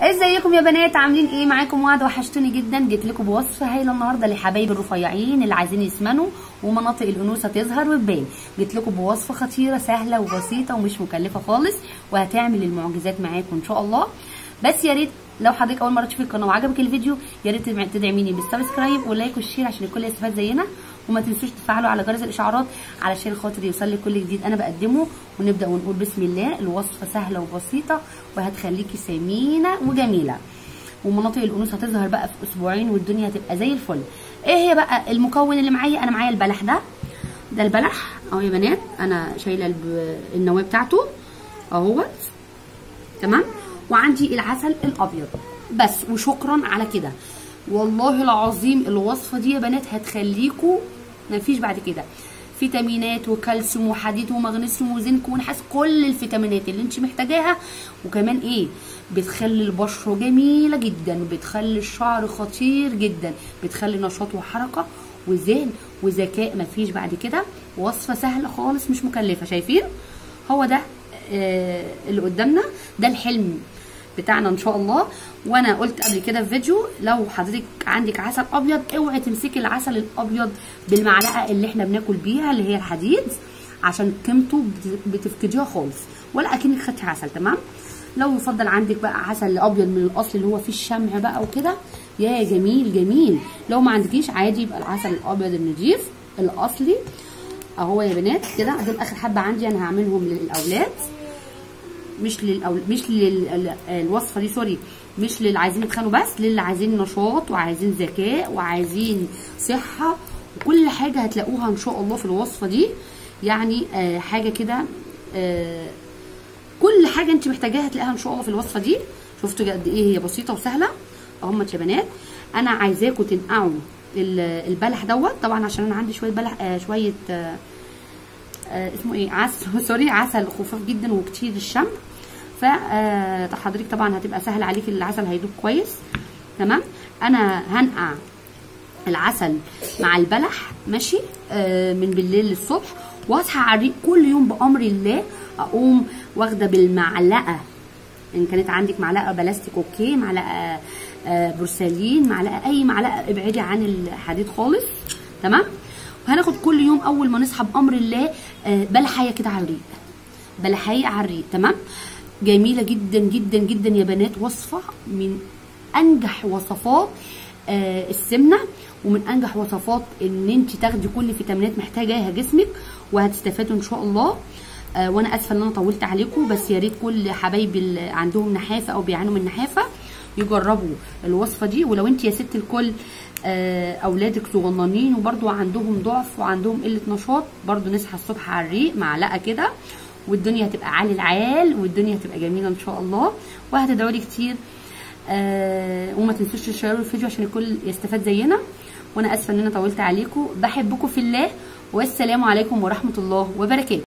ازيكم يا بنات عاملين ايه معاكم وعد وحشتوني جدا جيت لكم بوصفه هايله النهارده لحبايب الرفيعين اللي عايزين يسمنوا ومناطق الانوثه تظهر وتبان جيت لكم بوصفه خطيره سهله وبسيطه ومش مكلفه خالص وهتعمل المعجزات معاكم ان شاء الله بس يا ريت لو حضرتك اول مره تشوفي القناه وعجبك الفيديو يا ريت تدعميني بالسبسكرايب واللايك والشير عشان الكل يستفاد زينا وما تنسوش تفعلوا على جرس الاشعارات علشان خاطر يوصل لك كل جديد انا بقدمه ونبدا ونقول بسم الله الوصفه سهله وبسيطه وهتخليكي سمينه وجميله ومناطق الانوثه هتظهر بقى في اسبوعين والدنيا هتبقى زي الفل ايه هي بقى المكون اللي معايا انا معايا البلح ده ده البلح اهو يا بنات انا شايله النواه بتاعته اهوت تمام وعندي العسل الابيض بس وشكرا على كده والله العظيم الوصفه دي يا بنات هتخليكوا مفيش بعد كده فيتامينات وكالسيوم وحديد ومغنيسيوم وزنك ونحاس كل الفيتامينات اللي انت محتاجاها وكمان ايه بتخلي البشره جميله جدا بتخلي الشعر خطير جدا بتخلي نشاط وحركه وذهن وذكاء مفيش بعد كده وصفه سهله خالص مش مكلفه شايفين هو ده آه اللي قدامنا ده الحلم بتاعنا ان شاء الله وانا قلت قبل كده في فيديو لو حضرتك عندك عسل ابيض اوعي تمسكي العسل الابيض بالمعلقه اللي احنا بناكل بيها اللي هي الحديد عشان قيمته بتفقديها خالص ولا اكنك خدتي عسل تمام لو يفضل عندك بقى عسل ابيض من الاصل اللي هو فيه الشمع بقى وكده يا جميل جميل لو ما عندكيش عادي يبقى العسل الابيض النضيف الاصلي اهو يا بنات كده دول اخر حبه عندي انا هعملهم للاولاد مش للأول... مش للوصفه دي سوري مش للي عايزين يتخانوا بس للي عايزين نشاط وعايزين ذكاء وعايزين صحه وكل حاجه هتلاقوها ان شاء الله في الوصفه دي يعني آه حاجه كده آه كل حاجه انت محتاجاها هتلاقيها ان شاء الله في الوصفه دي شفتوا قد ايه هي بسيطه وسهله اهم يا بنات انا عايزاكم تنقعوا البلح دوت طبعا عشان انا عندي شويه بلح آه شويه آه آه اسمه ايه عسل سوري عسل خفاف جدا وكتير الشمع فحضرتك طبعا هتبقى سهل عليكي العسل هيدوب كويس تمام انا هنقع العسل مع البلح ماشي آه من بالليل للصبح واصحى على الريق كل يوم بامر الله اقوم واخده بالمعلقه ان كانت عندك معلقه بلاستيك اوكي معلقه آه بورسلين معلقه اي معلقه ابعدي عن الحديد خالص تمام وهناخد كل يوم اول ما نصحى بامر الله آه بلحيه كده على الريق بلحيه على الريق تمام جميله جدا جدا جدا يا بنات وصفه من انجح وصفات آه السمنه ومن انجح وصفات ان انت تاخدي كل فيتامينات محتاجاها جسمك وهتستفادوا ان شاء الله آه وانا اسفه ان انا طولت عليكم بس يا ريت كل حبايبي اللي عندهم نحافه او بيعانوا من نحافه يجربوا الوصفه دي ولو انت يا ست الكل آه اولادك صغننين وبرده عندهم ضعف وعندهم قله نشاط برده نصحى الصبح على الريق معلقه كده والدنيا هتبقى عالي العال والدنيا هتبقى جميله ان شاء الله وهتدعوا لي كتير آه وما تنسوش تشيروا الفيديو عشان الكل يستفاد زينا وانا اسفه ان انا طولت عليكم بحبكم في الله والسلام عليكم ورحمه الله وبركاته